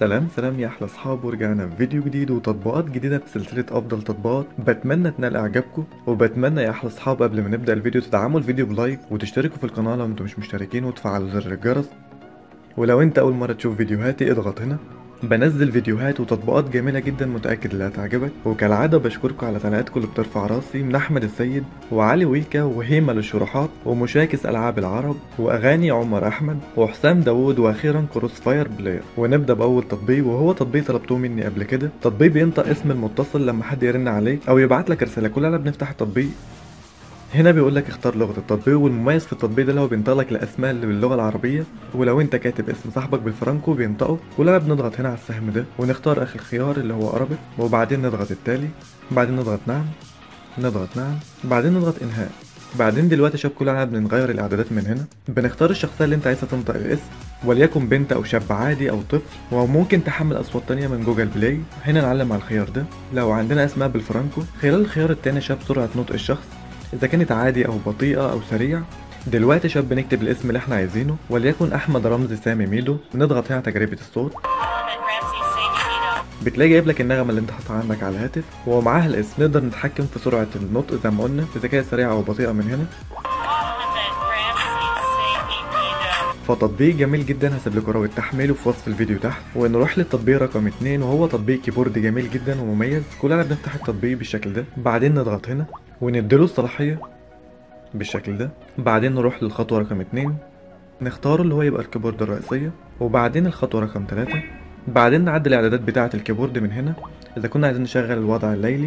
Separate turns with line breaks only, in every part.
سلام سلام يا احلى اصحاب ورجعنا في فيديو جديد وتطبيقات جديده في سلسله افضل تطبيقات بتمنى تنال اعجابكم وبتمنى يا احلى اصحاب قبل ما نبدا الفيديو تدعموا الفيديو بلايك وتشتركوا في القناه لو انتم مش مشتركين وتفعلوا زر الجرس ولو انت اول مره تشوف فيديوهاتي اضغط هنا بنزل فيديوهات وتطبيقات جميلة جدا متأكد انها تعجبك وكالعادة بشكركم على تعليقاتكم اللي بترفع راسي من أحمد السيد وعلي ويكا وهيما للشروحات ومشاكس ألعاب العرب وأغاني عمر أحمد وحسام داوود وأخيرا كروس فاير بلاير ونبدأ بأول تطبيق وهو تطبيق طلبتوه مني قبل كده تطبيق بينطق اسم المتصل لما حد يرن عليك أو يبعت لك رسالة كلنا بنفتح التطبيق هنا بيقول لك اختار لغة التطبيق والمميز في التطبيق ده اللي هو بينطق لك الأسماء اللي باللغة العربية ولو أنت كاتب اسم صاحبك بالفرنكو بينطقه كلنا بنضغط هنا على السهم ده ونختار آخر خيار اللي هو أرابط وبعدين نضغط التالي بعدين نضغط نعم نضغط نعم بعدين نضغط إنهاء بعدين دلوقتي شاب كلنا بنغير الإعدادات من هنا بنختار الشخصية اللي أنت عايزها تنطق الاسم وليكن بنت أو شاب عادي أو طفل وممكن تحمل أصوات تانية من جوجل بلاي هنا نعلم على الخيار ده لو عندنا أسماء بالفرنكو خلال الخيار التاني شاب سرعة نطق الشخص إذا كانت عادي أو بطيئة أو سريع دلوقتي شاب بنكتب الاسم اللي احنا عايزينه وليكن أحمد رمزي سامي ميدو نضغط هنا على تجربة الصوت
Mohammed Ramsey Saini Mito.
بتلاقي جايب لك النغمة اللي انت حاطها عندك على الهاتف ومعاها الاسم نقدر نتحكم في سرعة النطق زي ما قلنا إذا كانت سريعة أو بطيئة من هنا
Mohammed Ramsey Saini Mito.
فتطبيق جميل جدا هسيب لكم رابط تحميله في وصف الفيديو تحت ونروح للتطبيق رقم اتنين وهو تطبيق كيبورد جميل جدا ومميز كلنا بنفتح التطبيق بالشكل ده بعدين نضغط هنا ونديله الصلاحية بالشكل ده بعدين نروح للخطوة رقم اتنين نختاره اللي هو يبقى الكيبورد الرئيسية وبعدين الخطوة رقم تلاتة بعدين نعدل الإعدادات بتاعة الكيبورد من هنا إذا كنا عايزين نشغل الوضع الليلي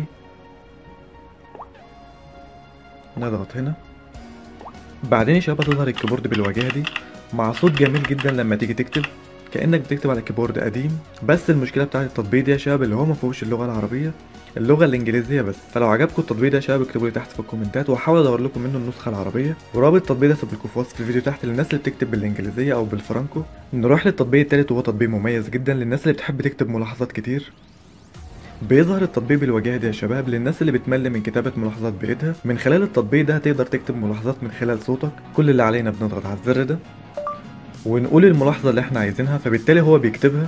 نضغط هنا بعدين يا شباب تظهر الكيبورد بالواجهة دي مع صوت جميل جدا لما تيجي تكتب كأنك بتكتب على كيبورد قديم بس المشكلة بتاعت التطبيق ده يا شباب اللي هو مفيهوش اللغة العربية اللغة الإنجليزية بس فلو عجبكم التطبيق ده يا شباب اكتبوا لي تحت في الكومنتات وهحاول ادور لكم منه النسخة العربية ورابط التطبيق ده سيبلكم في وصف الفيديو تحت للناس اللي بتكتب بالإنجليزية أو بالفرنكو نروح للتطبيق التالت وهو تطبيق مميز جدا للناس اللي بتحب تكتب ملاحظات كتير بيظهر التطبيق بالواجهة دي يا شباب للناس اللي بتمل من كتابة ملاحظات بإيدها من خلال التطبيق ده هتقدر تكتب ملاحظات من خلال صوتك كل اللي علينا بنضغط على الزر ده ونقول الملاحظة اللي احنا عايزينها فبالتالي هو بيكتبها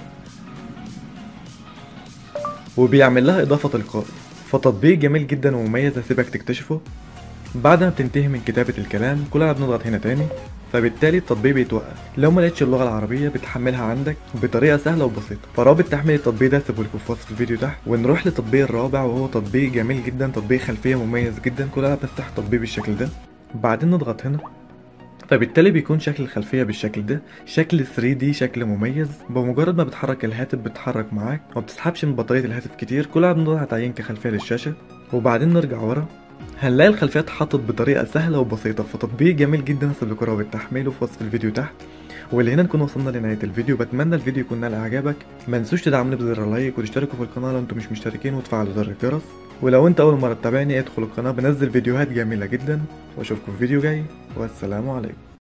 وبيعمل لها إضافة تلقائي فتطبيق جميل جدا ومميز هسيبك تكتشفه بعد ما بتنتهي من كتابة الكلام كلنا بنضغط هنا تاني فبالتالي التطبيق بيتوقف لو ما لقيتش اللغة العربية بتحملها عندك بطريقة سهلة وبسيطة فرابط تحميل التطبيق ده هسيبه لكم في وصف الفيديو تحت ونروح للتطبيق الرابع وهو تطبيق جميل جدا تطبيق خلفية مميز جدا كلنا بنفتح التطبيق بالشكل ده بعدين نضغط هنا فبالتالي بيكون شكل الخلفية بالشكل ده شكل 3D شكل مميز بمجرد ما بتحرك الهاتف بتحرك معاك وما بتسحبش من بطارية الهاتف كتير كلها بنضغط على تعيين كخلفية للشاشة وبعدين نرجع ورا هنلاقي الخلفية اتحطت بطريقة سهلة وبسيطة فتطبيق جميل جدا هسيب لكم رابط تحميله في وصف الفيديو تحت ولهنا نكون وصلنا لنهاية الفيديو بتمنى الفيديو يكون نال اعجابك ما تنسوش تدعموني بزر لايك وتشتركوا في القناة لو انتم مش مشتركين وتفعلوا زر الجرس ولو انت اول مرة تتابعني ادخل القناة بنزل فيديوهات جميلة جدا واشوفكم في فيديو جاي والسلام عليكم